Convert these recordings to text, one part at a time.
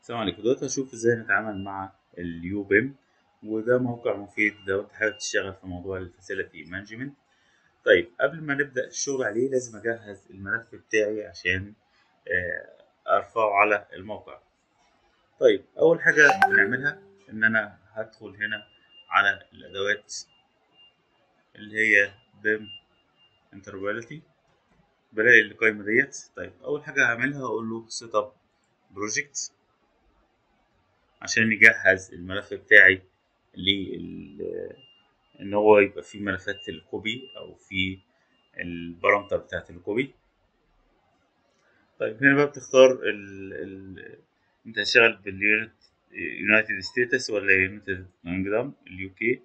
السلام عليكم دلوقتي هشوف ازاي نتعامل مع اليو بيم وده موقع مفيد لو انت حابب تشتغل في موضوع الفاسيلتي مانجمنت طيب قبل ما نبدأ الشغل عليه لازم اجهز الملف بتاعي عشان ارفعه على الموقع طيب اول حاجة بنعملها ان انا هدخل هنا على الادوات اللي هي بيم انتربيلتي بلاقي القائمة ديت طيب اول حاجة هعملها اقول له سيت اب بروجكت عشان يجهز الملف بتاعي لل ان هو يبقى فيه ملفات الكوبي او في البارامتر بتاعت الكوبي طيب هنا بقى بتختار ال ال انت هتشتغل باليونت يونايتد ستيتس ولا يونايتد كينجدم اليو كي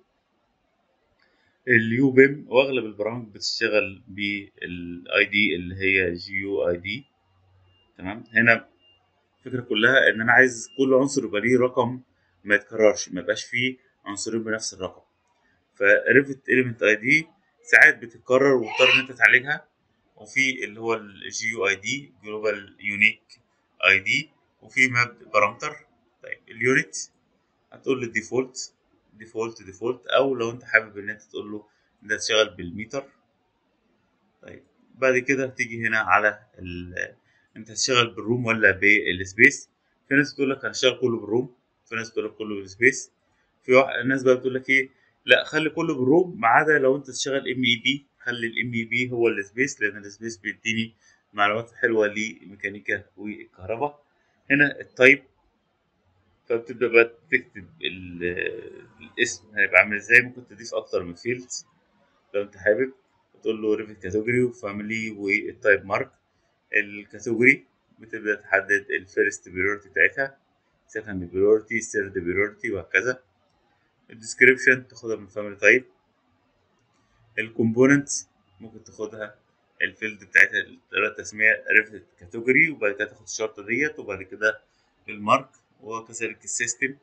اليو بيم واغلب البرامج بتشتغل بالاي دي اللي هي جي يو اي دي تمام هنا الفكره كلها ان انا عايز كل عنصر يبقى ليه رقم ما يتكررش ما يبقاش فيه عنصرين بنفس الرقم فريفت اليمنت اي دي ساعات بتتكرر وتضطر ان انت تعالجها وفي اللي هو الجي يو اي دي جلوبال يونيك اي دي وفي ماب بارامتر طيب اليونت هتقول له ديفولت ديفولت ديفولت او لو انت حابب ان انت تقول له ده تشتغل بالميتر طيب بعد كده هتيجي هنا على ال انت هتشتغل بالروم ولا بالسبيس في ناس بتقول لك هنشتغل كله بالروم في ناس بتقول لك كله بالسبيس في واحد الناس بقى بتقول لك ايه لا خلي كله بالروم ما عدا لو انت تشتغل ام اي بي خلي الام اي بي هو السبيس لان السبيس بيديني معلومات حلوه لميكانيكا والكهرباء هنا التايب فبتبدا بقى تكتب الاسم هيبقى عامل ازاي ممكن تضيف اكتر من فيلدز لو انت حابب تقول له ريفت كاتيجوري وفاميلي والتايب مارك الكاتيجوري بتبدا تحدد الفيرست بيرورتي بتاعتها سكند بيرورتي ثيرد بيرورتي وهكذا الديسكريبشن تاخدها من فاميلي تايب الكومبوننت ممكن تاخدها الفيلد بتاعتها طريقة تسمية ريفت كاتيجوري وبعد كده تاخد الشرطة ديت وبعد كده المارك وكذلك السيستم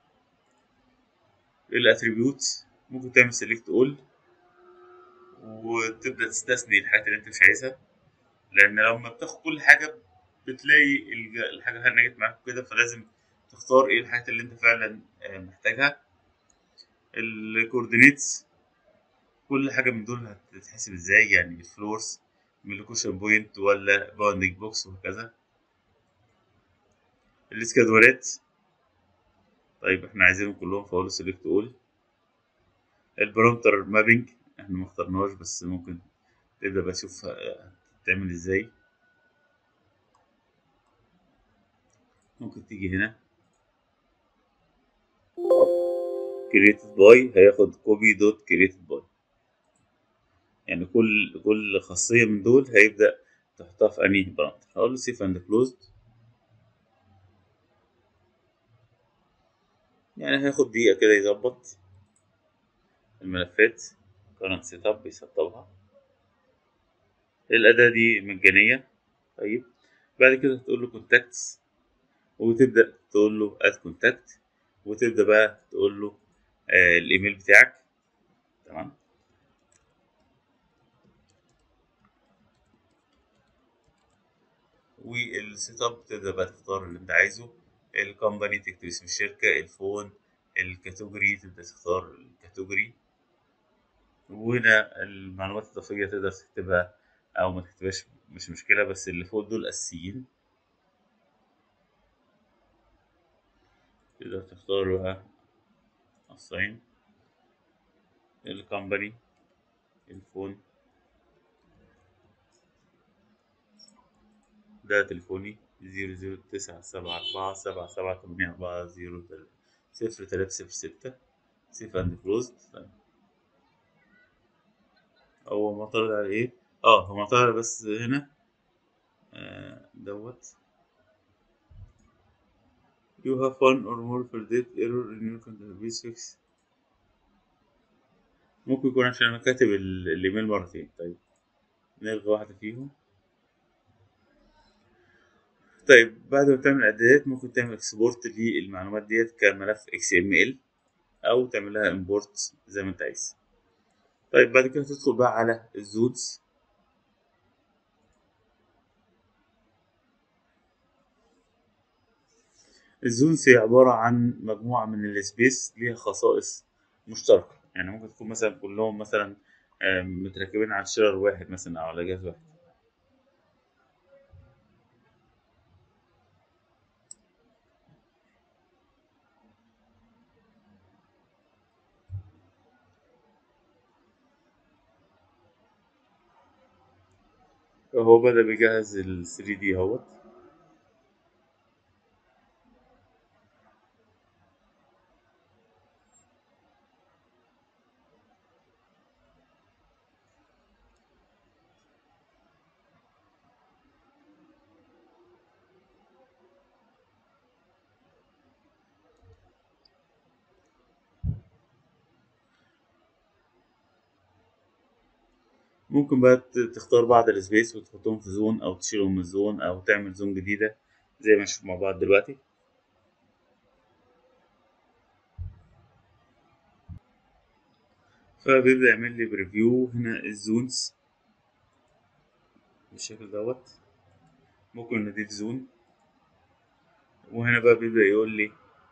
الاتريبيوت ممكن تعمل سيلكت اول وتبدأ تستثني الحاجات اللي انت مش عايزها لان لما بتاخد كل حاجة بتلاقي الحاجة هنجت معاك كده فلازم تختار ايه الحاجات اللي انت فعلا محتاجها الكوردينيتس كل حاجة من دول هتتحسب ازاي يعني الفلورس من لوكيشن بوينت ولا باوندنج بوكس وهكذا الاسكادولات طيب احنا عايزينهم كلهم فاقول سيلكت اول البارامتر مابينج احنا ما اخترناهوش بس ممكن تبدا بشوف هتتعمل ازاي ممكن تيجي هنا created by هياخد copy dot created by يعني كل كل خاصية من دول هيبدأ تحطها في أنهي بارامتر هقول له save and closed يعني هياخد دقيقة كده يظبط الملفات current setup بيسطبها الأداة دي مجانية طيب بعد كده تقول له contacts وتبدأ تقول له add contact وتبدأ بقى تقول له آه الإيميل بتاعك تمام والسيت اب تبدأ بقى تختار اللي أنت عايزه الكومباني تكتب اسم الشركة الفون الكاتيجوري تبدأ تختار الكاتيجوري وهنا المعلومات الإضافية تقدر تكتبها أو ما تكتبهاش مش مشكلة بس اللي فوق دول أساسيين تقدر تختار بقى الصين الكومباني الفون ده تليفوني زيرو زيرو تسعة سبعة أربعة سبعة سبعة تمانية أربعة زيرو صفر تلاتة صفر ستة سيف أند كلوزد هو معترض على إيه؟ اه هو معترض بس هنا آه دوت You have one or more predicted error in your database fix ممكن يكون عشان أنا كاتب الإيميل مرتين طيب نلغي واحدة فيهم طيب بعد ما تعمل إعدادات ممكن تعمل اكسبورت للمعلومات ديت كملف XML أو تعملها امبورت زي ما أنت عايز طيب بعد كده تدخل بقى على الزودز الزونز هي عبارة عن مجموعة من السبيس ليها خصائص مشتركة يعني ممكن تكون مثلا كلهم مثلا آم، متركبين على شيرر واحد مثلا أو على جهاز واحد هو بدأ بيجهز ال 3 دي اهوت ممكن بقى ت- تختار بعض السبيس وتحطهم في زون أو تشيلهم من الزون أو تعمل زون جديدة زي ما نشوف مع بعض دلوقتي فبيبدأ يعمل لي بريفيو هنا الزونز بالشكل دوت ممكن نضيف زون وهنا بقى بيبدأ يقول لي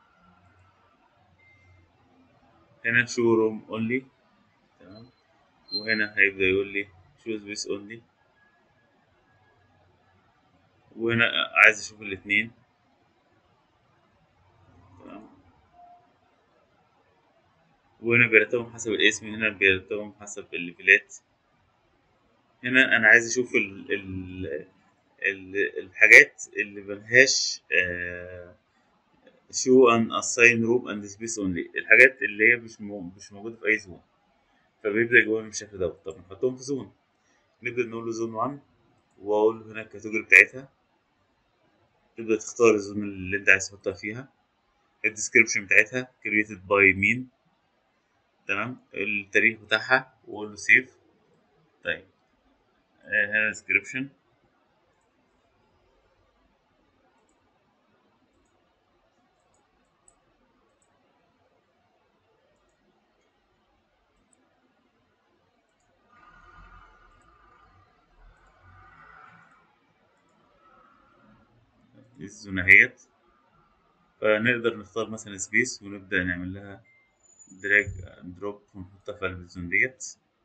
هنا شو روم اونلي تمام وهنا هيبدأ يقول لي شو سبيس اونلي وهنا عايز اشوف الاتنين تمام وهنا بيرتبهم حسب الاسم هنا بيرتبهم حسب الليفلات هنا انا عايز اشوف ال ال ال الحاجات اللي ملهاش شو ان اساين روم اند سبيس اونلي الحاجات اللي هي مش مو مش موجوده في اي زون فبيبدا يجيبهم بالشكل دوت طب نحطهم في زون نبدا نقول له زون 1 واقول له هنا الكاتيجوري بتاعتها تبدا تختار الزون اللي انت عايز تحطها فيها الديسكريبشن بتاعتها created by مين تمام التاريخ بتاعها واقول له سيف طيب آه، هنا description الزون اهيت فنقدر نختار مثلا سبيس ونبدأ نعمل لها دراج دروب ونحطها في قلب الزون ديت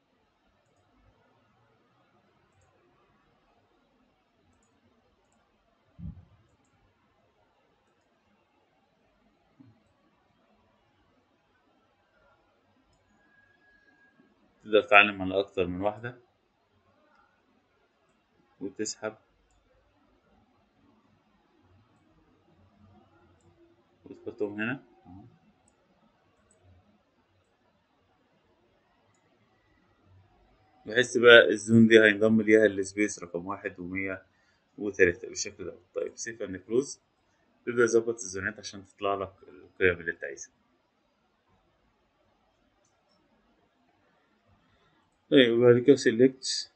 تقدر تعلم على أكتر من واحدة وتسحب وتحطهم هنا بحيث بقى الزون دي هينضم ليها السبيس رقم واحد ومية وتلاتة بالشكل ده طيب سيف اند كلوز تبدأ تظبط الزونات عشان تطلع لك القيم اللي انت عايزها طيب وبعد كده سيلكت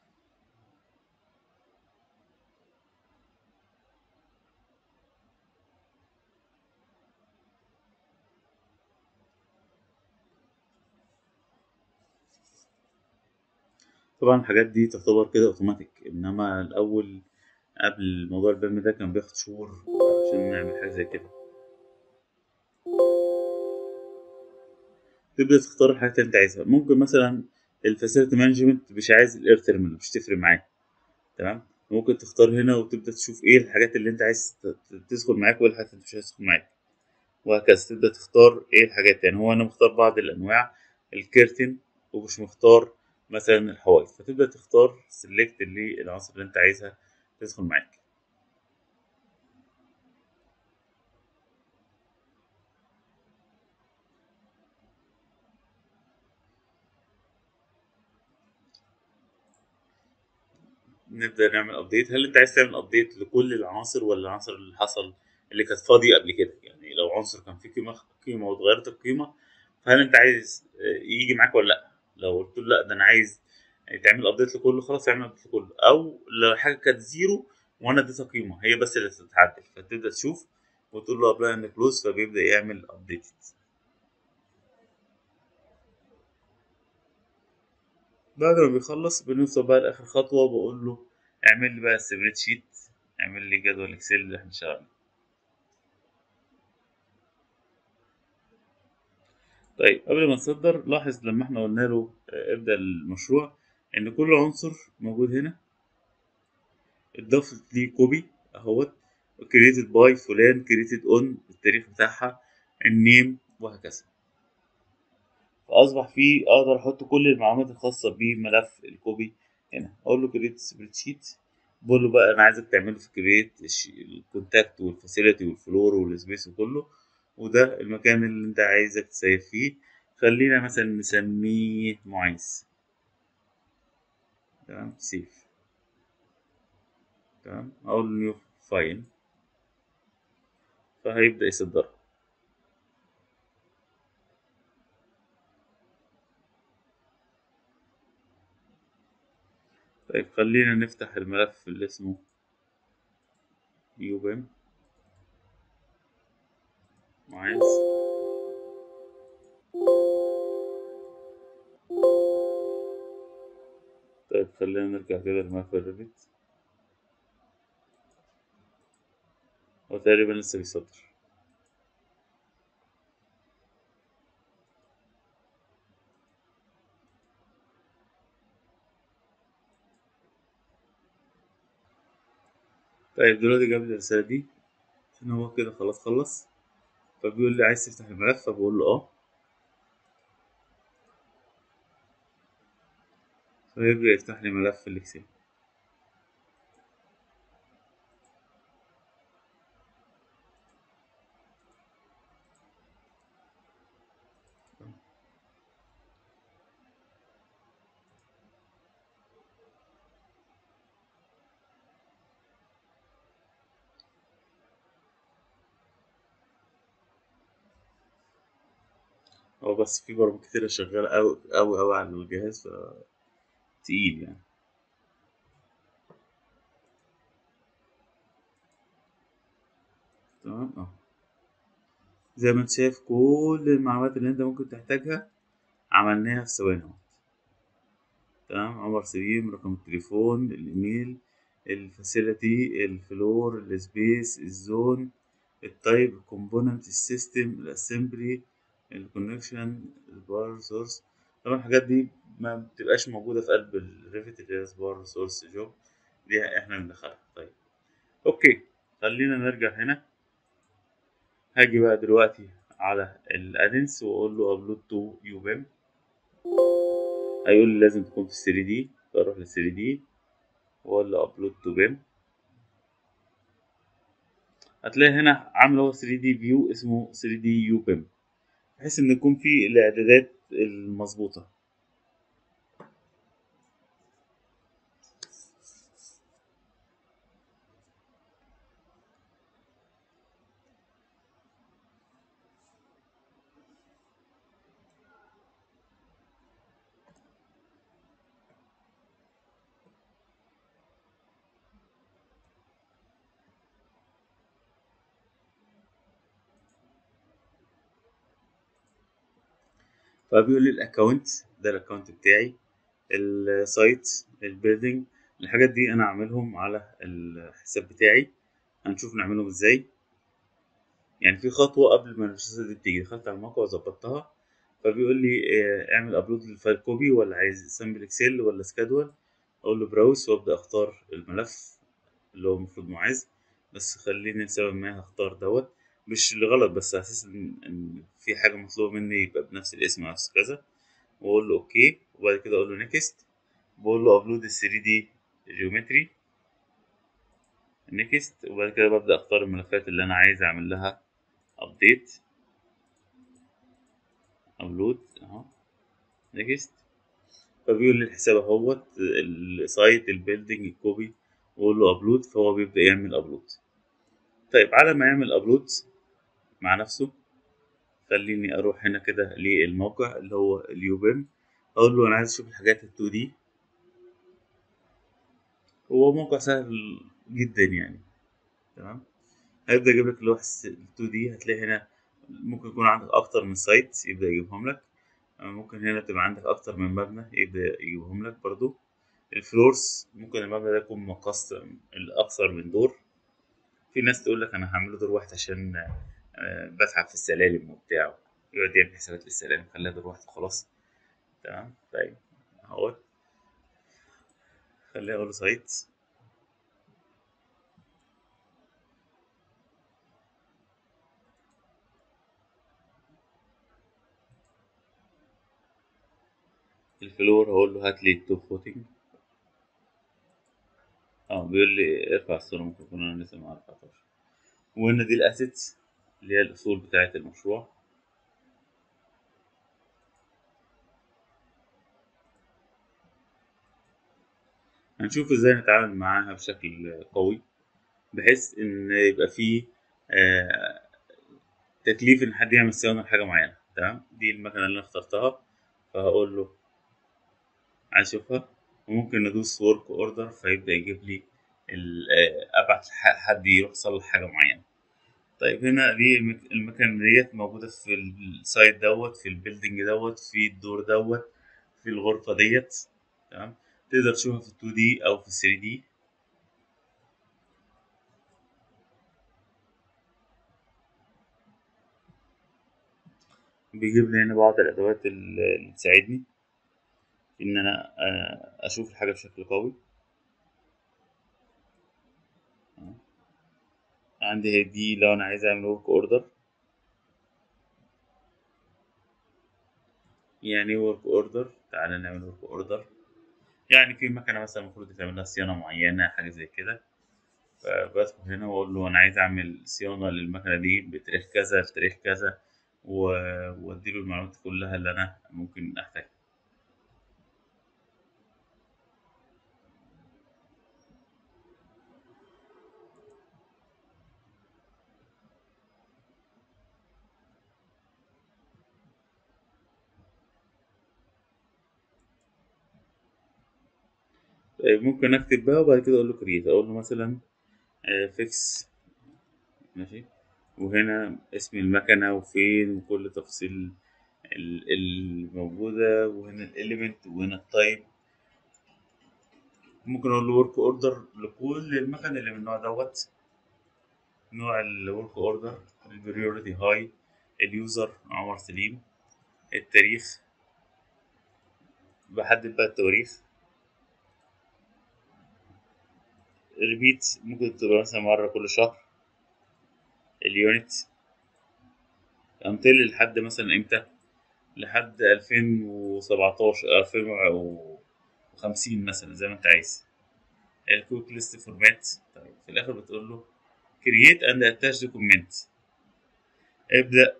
طبعا الحاجات دي تعتبر كده اوتوماتيك انما الاول قبل موضوع البيم ده كان بياخد شهور عشان نعمل حاجه زي كده تبدا تختار الحاجات اللي انت عايزها ممكن مثلا الفاسيلتي مانجمنت مش عايز الاير تيرمينال مش تفرق معاه تمام ممكن تختار هنا وتبدا تشوف ايه الحاجات اللي انت عايز ت- ت- تدخل معاك وايه الحاجات اللي مش عايز تدخل معاك وهكذا تبدا تختار ايه الحاجات يعني هو انا مختار بعض الانواع الكيرتن ومش مختار مثلا الحوايط فتبدا تختار سيلكت اللي العناصر اللي انت عايزها تدخل معاك نبدا نعمل ابديت هل انت عايز تعمل ابديت لكل العناصر ولا العناصر اللي حصل اللي كانت فاضيه قبل كده يعني لو عنصر كان فيه قيمه قيمه واتغيرت القيمه فهل انت عايز آه، يجي معاك ولا لا لو قلت له لا ده انا عايز تعمل ابديت لكله خلاص اعمل ابديت لكله او لو حاجه كانت زيرو وانا اديتها قيمه هي بس اللي تتعدل فتبدا تشوف وتقول له ابلاي اند كلوز فبيبدا يعمل ابديت بعد ما بيخلص بنوصل بقى لاخر خطوه بقول له اعمل لي بقى سبريد شيت اعمل لي جدول اكسل اللي احنا شغالين طيب قبل ما نصدر لاحظ لما احنا قلنا له آه، ابدأ المشروع ان كل عنصر موجود هنا اتضاف ليه كوبي اهوت created by فلان created on التاريخ بتاعها النيم وهكذا فاصبح فيه اقدر احط كل المعلومات الخاصه بملف الكوبي هنا اقول له كريت سبريد شيت بقول له بقى انا عايزك تعمله في كريت الكونتاكت والفاسيلتي والفلور والسبيس وكله وده المكان اللي انت عايزك تسيف فيه خلينا مثلا نسميه معيز تمام سيف تمام اقول نيو فايل فهيبدأ يصدرها طيب خلينا نفتح الملف اللي اسمه يوبم معاذ طيب خلينا نرجع كده لملف الريفت هو تقريبا لسه بيصدر طيب دلوقتي جاب لي الرسالة دي عشان هو كده خلاص خلص فبيقول لي عايز تفتح الملف فبقول له اه فيبدأ يفتح لي ملف الاكسل هو بس في برامج كتيرة شغالة أوي أوي أوي على الجهاز ف تقيل يعني تمام اه زي ما انت شايف كل المعلومات اللي انت ممكن تحتاجها عملناها في ثواني اهو تمام عمر سليم رقم التليفون الايميل الفاسيلتي الفلور السبيس الزون التايب الكومبوننت السيستم الاسمبلي الكونكشن البار سورس طبعا الحاجات دي ما بتبقاش موجودة في قلب الريفت اللي هي بار سورس جوب دي احنا بندخلها طيب اوكي خلينا نرجع هنا هاجي بقى دلوقتي على الادنس واقول له ابلود تو يوبام هيقول لي لازم تكون في 3 دي فاروح لل 3 دي واقول له ابلود تو بام هتلاقي هنا عامل هو 3 دي فيو اسمه 3 دي يو بام بحيث ان يكون في الاعدادات المظبوطه فبيقول لي الاكونت ده الاكونت بتاعي السايت البيلدينج الحاجات دي انا اعملهم على الحساب بتاعي هنشوف نعملهم ازاي يعني في خطوة قبل ما الرسالة دي بتيجي دخلت على الموقع وظبطتها فبيقول لي آه، اعمل ابلود للفايل كوبي ولا عايز سامبل اكسل ولا سكادول اقول له براوس وابدا اختار الملف اللي هو المفروض معاذ بس خليني لسبب ما هختار دوت مش لغلط بس على اساس ان إن في حاجة مطلوبة مني يبقى بنفس الاسم او كذا واقول له اوكي وبعد كده اقول له نيكست بقول له ابلود ال 3 دي جيومتري نيكست وبعد كده ببدأ اختار الملفات اللي انا عايز اعمل لها ابديت ابلود اهو نيكست فبيقول لي الحساب اهوت السايت البيلدينج الكوبي واقول له ابلود فهو بيبدأ يعمل ابلود طيب على ما يعمل ابلود مع نفسه خليني اروح هنا كده للموقع اللي هو اليوبيم اقول له انا عايز اشوف الحاجات ال 2 دي هو موقع سهل جدا يعني تمام هيبدأ يجيب لك لوح 2 دي هتلاقي هنا ممكن يكون عندك أكتر من سايت يبدأ يجيبهم لك آه، ممكن هنا تبقى عندك أكتر من مبنى يبدأ يجيبهم لك برضو الفلورس ممكن المبنى ده يكون مقص الأكثر من دور في ناس تقول لك أنا هعمله دور واحد عشان آه، بتعب في السلالم وبتاع يقعد يعمل حسابات الاستلام خليها دلوقتي خلاص تمام طيب اهوت خليها اقول له سايت الفلور هقول له هات لي التوب فوتنج اه بيقول لي ارفع الصورة ممكن يكون انا لسه ما رفعتهاش وهنا دي الاسيتس اللي هي الاصول بتاعة المشروع هنشوف ازاي نتعامل معاها بشكل قوي بحيث ان يبقى فيه آه تكليف ان حد يعمل صيانة لحاجة معينة تمام دي المكنة اللي انا اخترتها فهقول له عايز اشوفها وممكن ندوس ورك اوردر فيبدأ يجيب لي ابعت حد يروح يصلح حاجة معينة طيب هنا دي المكنة ديت موجودة في السايت دوت في البيلدينج دوت في الدور دوت في الغرفة ديت تمام تقدر تشوفها في 2 دي او في 3 دي بيجيب لي هنا بعض الادوات اللي تساعدني ان انا اشوف الحاجه بشكل قوي عندي دي لو انا عايز اعمل ورك اوردر يعني ورك اوردر تعالى نعمل ورك اوردر يعني في مكنه مثلا المفروض يتعمل لها صيانه معينه حاجه زي كده فبدخل هنا واقول له انا عايز اعمل صيانه للمكنه دي بتاريخ كذا لتاريخ كذا واديله المعلومات كلها اللي انا ممكن احتاجها ممكن اكتب بقى وبعد كده اقول له كريت اقول له مثلا فيكس ماشي وهنا اسم المكنه وفين وكل تفاصيل الموجوده وهنا الاليمنت وهنا التايب ممكن اقول له ورك اوردر لكل المكن اللي من النوع دوت نوع الورك اوردر البريوريتي هاي اليوزر عمر سليم التاريخ بحدد بقى التواريخ ريبيت ممكن تبقى مثلا مرة كل شهر اليونت امتل لحد مثلا امتى لحد ألفين وسبعتاشر ألفين وخمسين مثلا زي ما انت عايز الكويك ليست فورمات طيب في الآخر بتقول له create and attach document ابدأ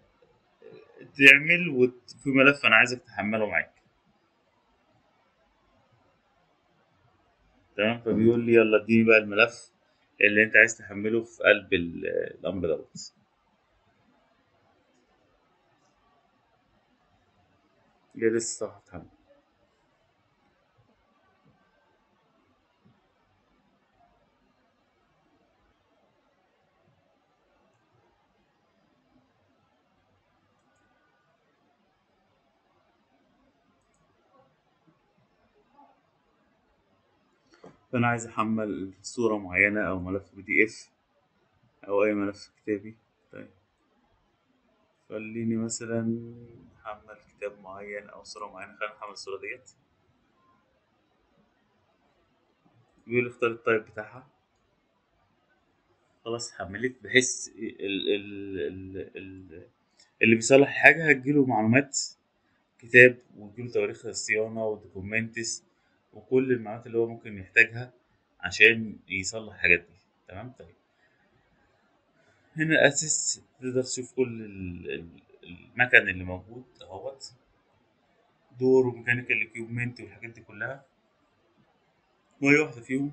تعمل وت... في ملف أنا عايزك تحمله معاك تمام فبيقول لي يلا اديني بقى الملف اللي انت عايز تحمله في قلب الامر دوت ده لسه صح هتحمل فأنا عايز أحمل صورة معينة أو ملف بي دي إف أو أي ملف كتابي طيب خليني مثلا أحمل كتاب معين أو صورة معينة خلينا نحمل الصورة ديت بيقول اختار التايب بتاعها خلاص حملت بحيث ال ال ال ال اللي بيصلح حاجة هتجيله معلومات كتاب وتجيله تواريخ الصيانة ودوكومنتس وكل المعلومات اللي هو ممكن يحتاجها عشان يصلح الحاجات دي تمام طيب هنا اسس تقدر تشوف كل المكن اللي موجود اهوت دور وميكانيكال اكيوبمنت والحاجات دي كلها وهي واحدة فيهم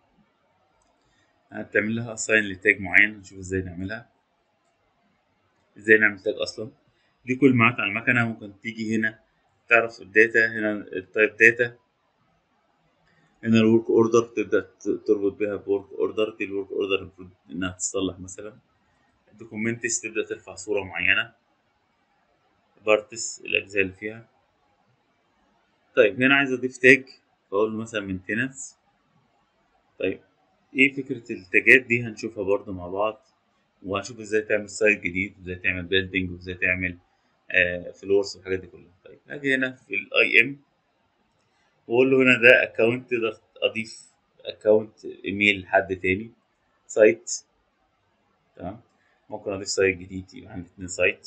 هتعمل لها اساين لتاج معين هنشوف ازاي نعملها ازاي نعمل تاج اصلا دي كل المعلومات عن المكنة ممكن تيجي هنا تعرف الداتا هنا التايب داتا هنا الورك اوردر تبدا تربط بيها بورك اوردر دي الورك اوردر المفروض انها تصلح مثلا الدوكيومنتس تبدا ترفع صوره معينه بارتس الاجزاء اللي فيها طيب هنا عايز اضيف تاج فاقول له مثلا مينتيننس طيب ايه فكره التاجات دي هنشوفها برضو مع بعض وهنشوف ازاي تعمل سايت جديد وازاي تعمل بيلدينج وازاي تعمل آه فلورس والحاجات دي كلها طيب اجي هنا في الاي ام واقول له هنا ده اكونت تقدر اضيف اكونت ايميل لحد تاني سايت تمام ممكن اضيف سايت جديد يبقى عندي اتنين سايت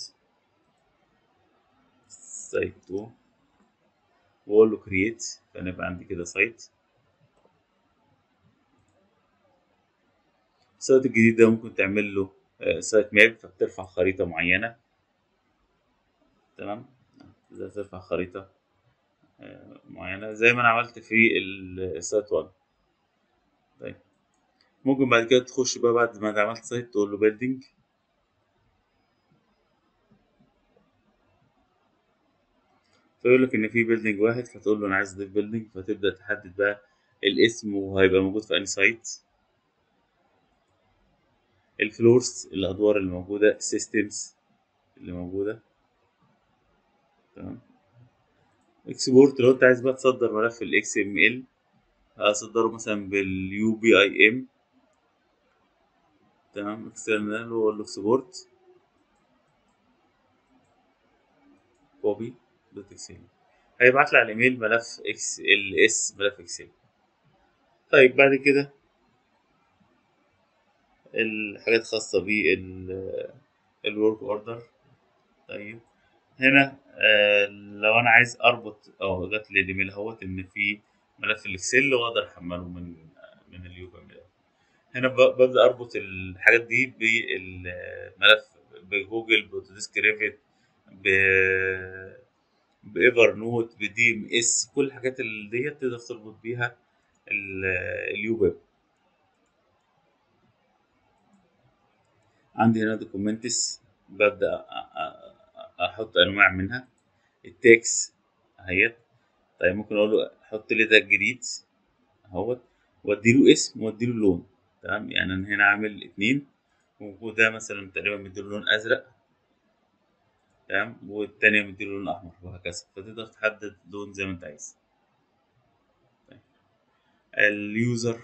سايت 2 واقول له كرييت فانا يبقى عندي كده سايت السايت الجديد ده ممكن تعمل له سايت ماب فبترفع خريطة معينة تمام تقدر ترفع خريطة معينة زي ما أنا عملت في السايت 1 طيب ممكن بعد كده تخش بقى بعد ما عملت سايت تقول له بيلدينج فيقول لك ان في بيلدينج واحد فتقول له انا عايز اضيف بيلدينج فتبدا تحدد بقى الاسم وهيبقى موجود في انهي سايت الفلورز الادوار اللي موجوده السيستمز اللي موجوده تمام اكسبورت لو انت عايز بقى تصدر ملف الاكس ام ال هصدره مثلا باليو بي اي ام تمام اكسترنال واقول له اكسبورت كوبي دوت اكسل هيبعت لي على الايميل ملف اكس ال اس ملف اكسل طيب بعد كده الحاجات خاصة بالورك اوردر طيب هنا آه لو انا عايز اربط اه جات لي الايميل اهوت ان في ملف الاكسل واقدر احمله من من اليوبا هنا ببدا اربط الحاجات دي بالملف بجوجل باوتوديسك ريفت ب بايفر نوت بدي ام اس كل الحاجات اللي ديت تقدر تربط بيها اليو ويب عندي هنا دوكيومنتس ببدا احط انواع منها التكس اهيت طيب ممكن اقول له حط لي ده جديد اهوت واديله اسم واديله لون تمام يعني انا هنا عامل اتنين وده مثلا تقريبا مديله لون ازرق تمام والتانية مديله لون احمر وهكذا فتقدر تحدد لون زي ما انت عايز طيب. اليوزر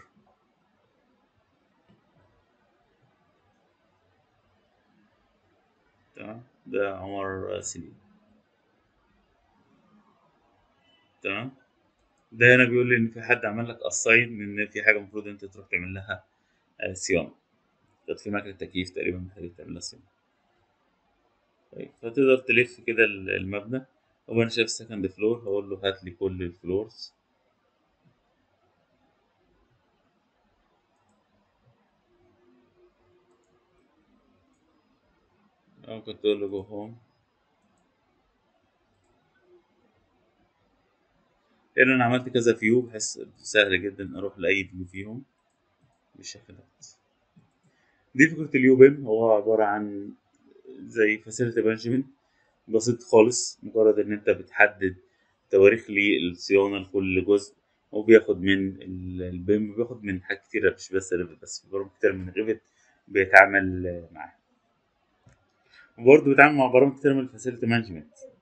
تمام ده عمر سليم تمام ده هنا بيقول لي ان في حد عمل لك اساين ان في حاجه المفروض انت تروح تعمل لها صيانه كانت في مكنه تكييف تقريبا محتاج تعمل لها صيانه طيب فتقدر تلف كده المبنى هو انا شايف سكند فلور هقول له هات لي كل الفلورز ممكن تقول له جو هوم هنا انا عملت كذا فيو بحيث سهل جدا اروح لاي فيو فيهم بالشكل ده دي فكرة اليو بيم هو عبارة عن زي فاسيلتي مانجمنت بسيط خالص مجرد ان انت بتحدد تواريخ للصيانة لكل جزء وبياخد من البيم بياخد من حاجات كتيرة مش بس ريفت بس في برامج كتير من ريفت بيتعامل معاها وبرضه بيتعامل مع برامج كتير من الفاسيلتي مانجمنت